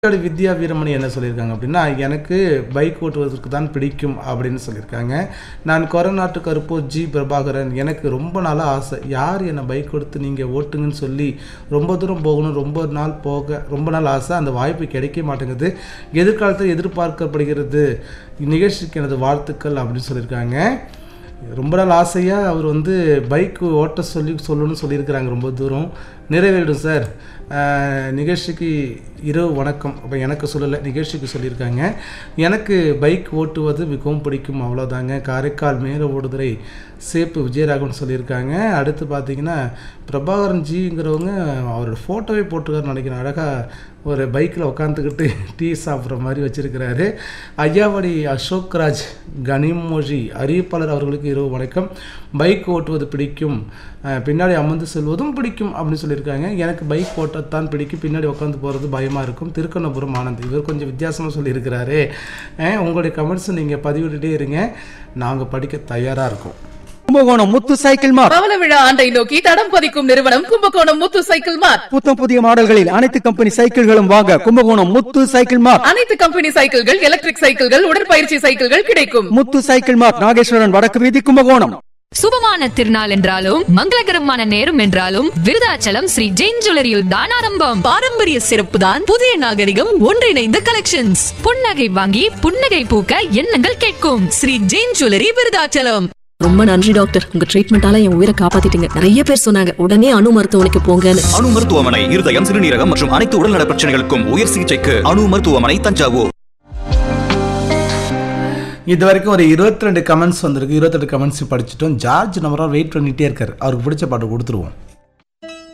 முன்னாடி வித்யா வீரமணி என்ன சொல்லியிருக்காங்க அப்படின்னா எனக்கு பைக் ஓட்டுவதற்கு தான் பிடிக்கும் அப்படின்னு சொல்லியிருக்காங்க நான் கொரநாட்டு கருப்போ ஜி பிரபாகரன் எனக்கு ரொம்ப நாளாக ஆசை யார் என்னை பைக் கொடுத்து நீங்கள் ஓட்டுங்கன்னு சொல்லி ரொம்ப தூரம் போகணும் ரொம்ப நாள் போக ரொம்ப நாள் ஆசை அந்த வாய்ப்பு கிடைக்க மாட்டேங்குது எதிர்காலத்தில் எதிர்பார்க்கப்படுகிறது நிகழ்ச்சிக்கு எனது வாழ்த்துக்கள் அப்படின்னு சொல்லியிருக்காங்க ரொம்ப நாள் ஆசையாக அவர் வந்து பைக் ஓட்ட சொல்லி சொல்லணும்னு சொல்லியிருக்கிறாங்க ரொம்ப தூரம் நிறைவேறிடும் சார் அஹ், நிகழ்ச்சிக்கு இரவு வணக்கம் அப்போ எனக்கு சொல்லலை நிகழ்ச்சிக்கு சொல்லியிருக்காங்க எனக்கு பைக் ஓட்டுவது மிகவும் பிடிக்கும் அவ்வளோதாங்க காரைக்கால் மேல ஓடுதுறை சேப்பு விஜயராகவன் சொல்லியிருக்காங்க அடுத்து பார்த்தீங்கன்னா பிரபாகரன் ஜிங்கிறவங்க அவரோட ஃபோட்டோவே போட்டுருக்காருன்னு நினைக்கிறேன் அழகாக ஒரு பைக்கில் உட்காந்துக்கிட்டு டீ சாப்பிட்ற மாதிரி வச்சுருக்கிறாரு ஐயாவடி அசோக்ராஜ் கனிமொழி அறிவிப்பாளர் அவர்களுக்கு இரவு வணக்கம் பைக் ஓட்டுவது பிடிக்கும் அஹ் பின்னாடி அமர்ந்து செல்வதும் பிடிக்கும் அப்படின்னு சொல்லியிருக்காங்க எனக்கு பைக் ஓட்டத்தான் பிடிக்கும் பின்னாடி உட்காந்து போகிறது பயமாக இருக்கும் திருக்கண்ணபுரம் ஆனந்த் இவர் கொஞ்சம் வித்தியாசமாக சொல்லியிருக்கிறாரு அஹ் உங்களுடைய கமெண்ட்ஸ் நீங்கள் பதிவிட்டுட்டே இருங்க நாங்கள் படிக்க தயாராக இருக்கோம் கும்பகோணம் முத்து சைக்கிள் மார்ட் பவள விழா ஆண்டை நோக்கி தடம் பதிக்கும் நிறுவனம் கும்பகோணம் முத்து சைக்கிள் மார்ட் புத்தம் புதிய மாடல்களில் அனைத்து கம்பெனி சைக்கிள்களும் வாங்க கும்பகோணம் முத்து சைக்கிள் மார்ட் அனைத்து கம்பெனி சைக்கிள்கள் எலக்ட்ரிக் சைக்கிள்கள் உடற்பயிற்சி சைக்கிள்கள் கிடைக்கும் முத்து சைக்கிள் மார்ட் நாகேஸ்வரன் வடக்கு வீதி கும்பகோணம் சுபமான திருநாள் என்றாலும் மங்களகரமான நேரம் என்றாலும் விருதாச்சலம் ஸ்ரீ ஜெயின் ஜுவல்லரியில் தான் ஆரம்பம் பாரம்பரிய சிறப்பு தான் புதிய நாகரிகம் ஒன்றிணைந்த கலெக்ஷன்ஸ் புன்னகை வாங்கி புன்னகை பூக்க எண்ணங்கள் கேட்கும் ஸ்ரீ ஜெயின் ஜுவல்லரி விருதாச்சலம் ரொம்ப நன்றி டாக்டர் உங்க ட்ரீட்மெண்டால என் உயிரை காப்பாத்திட்டீங்க நிறைய பேர் சொன்னாங்க உடனே அணு மருத்துவமனைக்கு போங்கன்னு அணு மருத்துவமனை இருதயம் சிறுநீரகம் மற்றும் அனைத்து உடல்நல பிரச்சனைகளுக்கும் உயர் சிகிச்சைக்கு அணு மருத்துவமனை தஞ்சாவூர் இது வரைக்கும் ஒரு இருபத்தி ரெண்டு கமெண்ட்ஸ் வந்திருக்கு இருபத்தெட்டு கமெண்ட்ஸ் படிச்சிட்டோம் ஜார்ஜ் நம்பராக வெயிட் பண்ணிகிட்டே இருக்கார் அவருக்கு பிடிச்ச பாட்டு கொடுத்துருவோம்